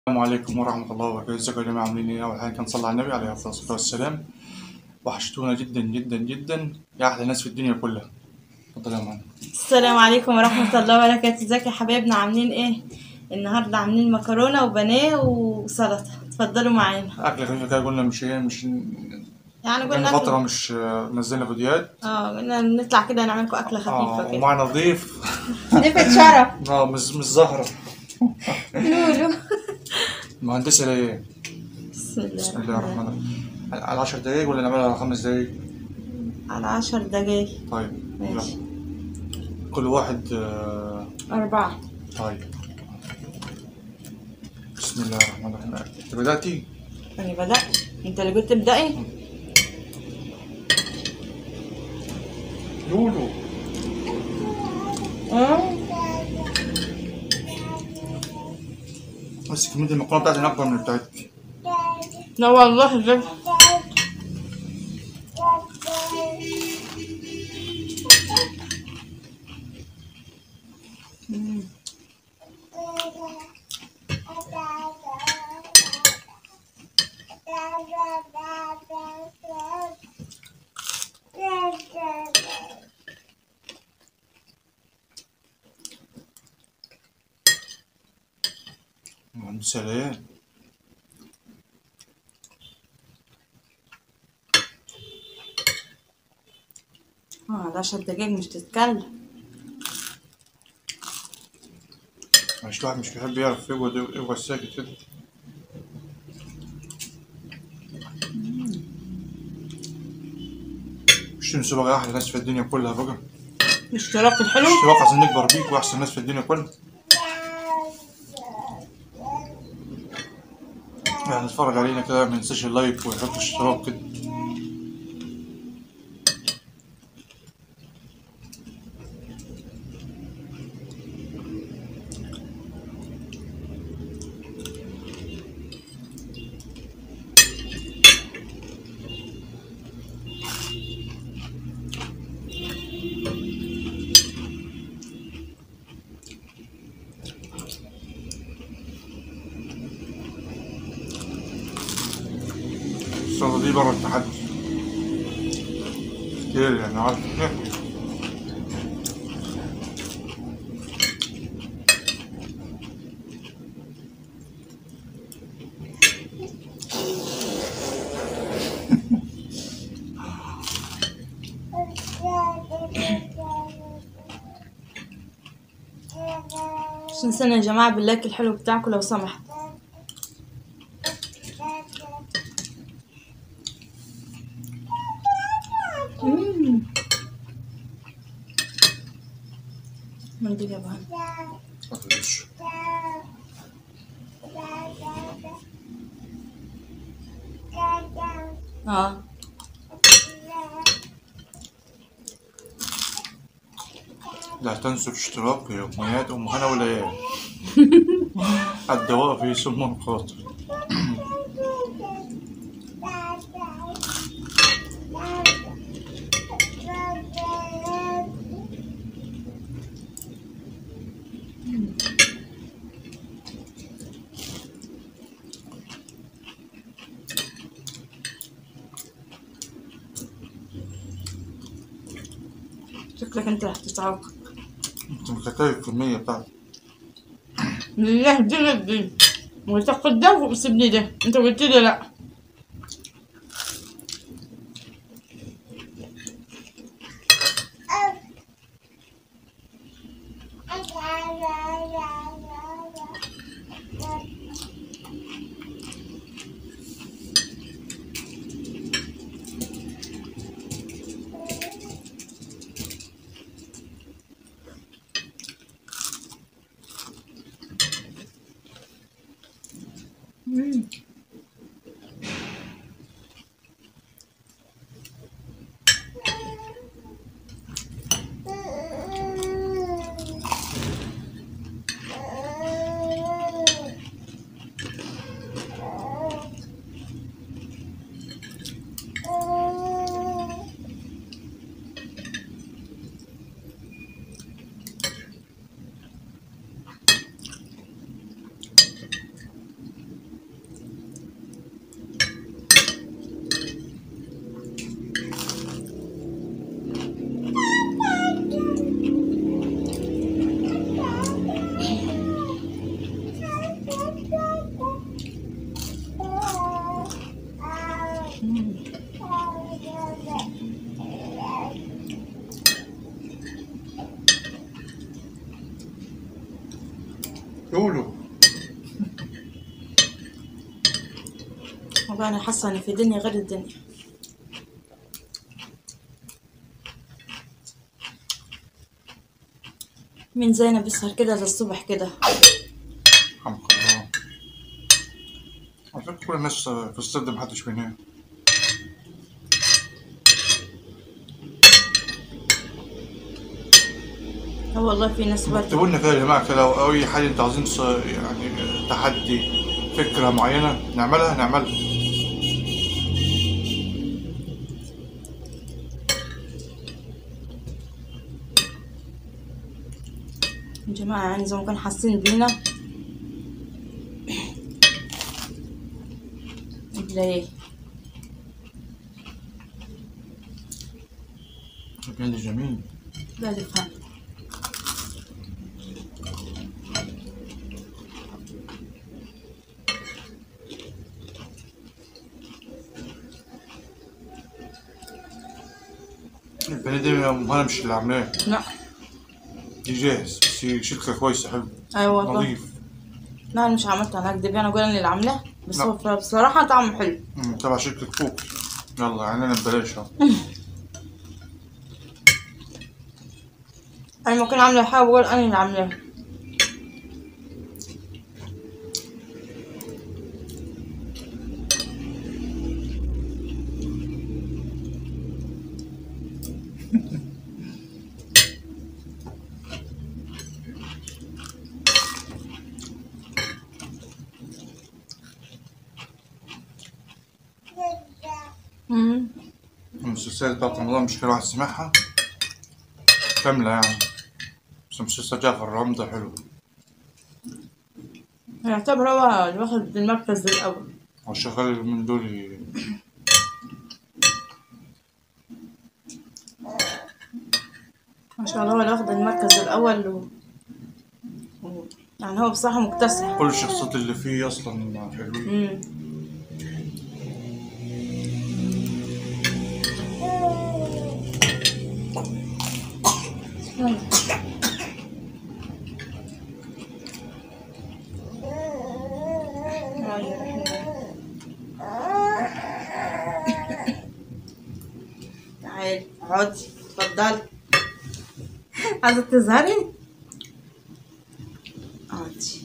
السلام عليكم ورحمة الله وبركاته ازيكم يا جماعة عاملين ايه؟ أول حاجة كان صلى على النبي عليه أفضل الصلاة والسلام وحشتونا جدا جدا جدا يا أحلى ناس في الدنيا كلها اتفضل يا معلم السلام عليكم ورحمة الله وبركاته ازيك يا حبايبنا عاملين ايه النهاردة عاملين مكرونة وبانيه وسلطة اتفضلوا معانا أكل خفيف كده قلنا مش ايه مش يعني بقالنا قلنا فترة مش آه، نزلنا فيديوهات اه قلنا نطلع كده نعمل لكم أكلة اه خفيفة كده ومعنا ضيف نفت شرف اه مش مش زهرة نورو مهندسة ليه؟ بسم الله بسم الله الرحمن الرحمن الرحيم على 10 دقايق ولا نعملها على خمس دقايق؟ الرحيم. على عشر دقايق طيب ماشي يلا كل واحد آه، أربعة طيب بسم الله الرحمن الرحيم انت بدأتي؟ أنا بدأت أنت اللي قلت ابدأي لولو اه بس كمية المكرونة بتاعتي أكبر من بتاعتك لا والله زي مهندسة ليه؟ اه على عشر دقايق مش تتكلم مش واحد مش بيحب يعرف يقعد يقعد ساكت كده مش تنسوا بقى أحلى ناس في الدنيا كلها بقى اشتراك الحلو اشتراك عشان نكبر بيك وأحسن ناس في الدنيا كلها يعني اتفرج علينا كده ما ينساش اللايك ويحط اشتراك كده الصلاة دي بره التحدي كتير يعني عارف مش تنسونا يا جماعة باللايك الحلو بتاعكم لو سمحت مم. منديل يا بهان مفيش. اه لا تنسوا الاشتراك في يوميات أم هنا وليالي الدواء في سم خاطر شكلك انت رح تتعوق انت مكتب الكمية بتاعتك لله دي ردي وتاخد ده وسيبني ده انت قلت لي لا والله انا حاسه اني في دنيا غير الدنيا من زينب بيسهر كده للصبح كده رحمك الله على فكرة كل الناس في الصيف ده محدش بينام اه والله في ناس برضه اكتبوا لنا كده يا جماعة كده لو أي حاجة أنتوا عاوزين تص- يعني تحدي فكرة معينة نعملها نعملها يا جماعه يعني زي ما كانوا حاسين بينا ولا ايه كان جميل لا تفهم البني دي أنا مش اللي عاملاه لا دي جاهز بس هي شركة كويسة حلو ايوه والله نظيف لا انا مش عملت انا اكدب انا اقول انا اللي عاملاه بس لا. هو بصراحه طعمه حلو مم، تبع شركة فوق يلا يعني أنا ببلاش أهو انا لما كنت عامله حاجه بقول انا اللي عاملاها امم المسلسلات بتاعت رمضان مش كل واحد سمعها كاملة يعني بس مسلسل جعفر العمدة حلو يعتبر هو اللي واخد المركز الاول هو شغال من دول ما شاء الله هو اللي واخد المركز الاول و... و... يعني هو بصراحه مكتسح كل الشخصيات اللي فيه أصلا حلوين امم تعالي اقعدي اتفضلي عايزة تظهري؟ اقعدي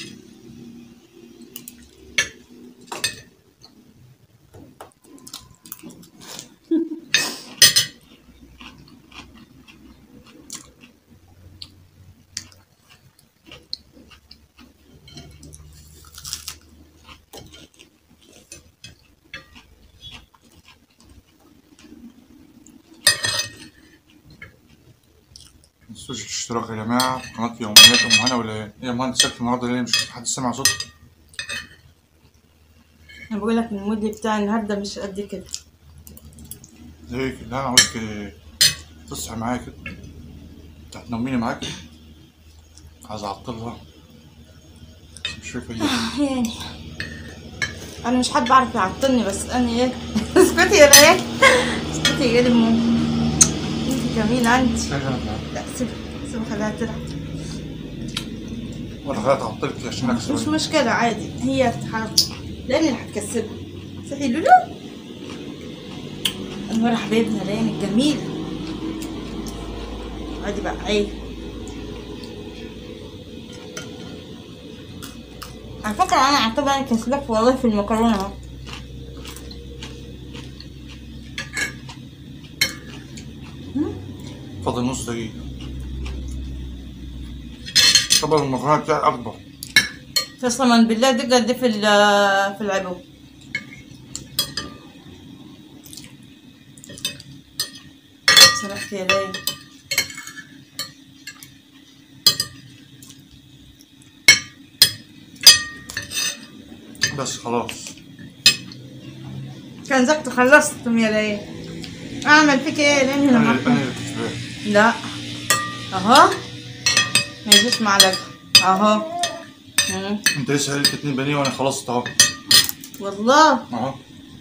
متنسوش الاشتراك يا جماعة في قناة يوميات أم هنا ولا إيه؟ يا مان ساكت النهاردة ليه مش حد سمع صوتي؟ انا بقول لك المود بتاعي النهارده مش قد كده ليه كده؟ لا أنا عاوزك تصحي معايا كده هتنوميني معاك عايز أعطلها مش فاكر إيه يعني انا مش حد بعرف يعطلني بس انا ايه اسكتي يا بنات اسكتي يا جدي مو انت جميلة انت لا سيبها سيبها خليها تلعب ولا خليها تعطلك عشان مش أكسب مشكلة عادي هي تحرك لاني اللي هتكسبها صحي لولو انور حبيبنا لين الجميل عادي بقى عيب على فكرة أنا أعتبر أنا كسبك والله في المكرونة أهو فاضل نص دقيقة طبعا المكرونة بتاعي أكبر قسما بالله دي قد في ال- في العبو سرحت يا ليل بس خلاص كان زكت خلصتم يا ليل اعمل فيك ايه لاني أنا لما أنا اللي كسبان لا اهو ما يجيش معلقة اهو مم. أنت لسه قايل اتنين بانيه وأنا خلصت أهو والله أهو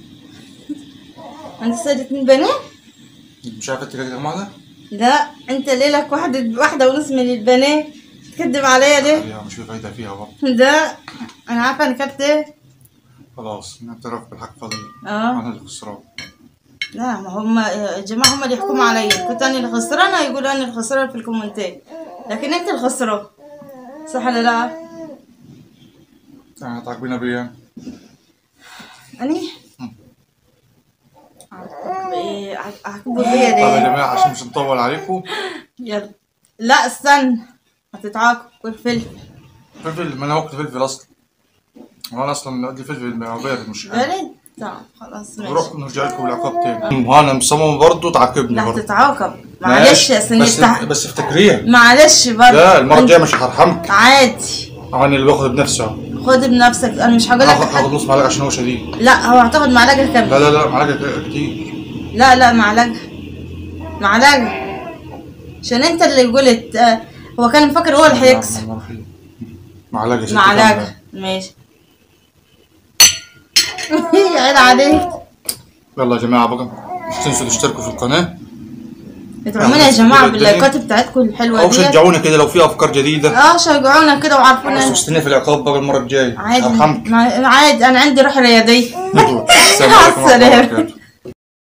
انت سيد اتنين بنات مش عارف أنت كده كام واحدة؟ لا انت ليلك واحدة واحدة ونص من البنات تكذب عليا ليه عليها مش في فايدة فيها برضه ده انا عارفة انا كلت ايه خلاص نعترف بالحق فضيل اه انا اللي خسران لا ما هم يا جماعة هم اللي يحكموا عليا كنت انا اللي خسرانة يقولوا انا اللي خسرانة في الكومنتات لكن انت اللي خسران صح ولا لا؟ يعني تعاقبينا بيا اني اعاقبوا بيا طب يا ليه؟ جماعه عشان مش نطول عليكم يلا لا استنى هتتعاقب كل فيلم فلفل ما انا وقت فلفل اصلا وانا اصلا عندي فلفل بارد مش حلو بارد؟ طيب خلاص ماشي نروح نرجع لكم بالعقاب تاني وانا مصمم برضه تعاقبني لا برضه هتتعاقب معلش يا بس سنية بس افتكريها معلش برضه لا المره الجايه مش هرحمك عادي انا اللي باخد بنفسي اهو خد بنفسك انا مش هقول لك هاخد هاخد حد نص معلقه عشان هو شديد لا هو هتاخد معلقه كام لا لا لا معلقه كتير لا لا معلقه معلقه عشان انت اللي قلت آه، هو كان مفكر هو اللي هيكسب معلقه ست معلقه كاملة. ماشي يا عيني عليك يلا يا جماعه بقى مش تنسوا تشتركوا في القناه ادعمونا يا جماعه باللايكات بتاعتكم الحلوه او دي شجعونا كده لو في افكار جديده اه شجعونا كده بس وعرفونا مستنيه في العقاب بقى المره الجايه عادي ارحمك ما- عادي انا عندي روح رياضيه السلام عليكم ورحمه الله السلام. وبركاته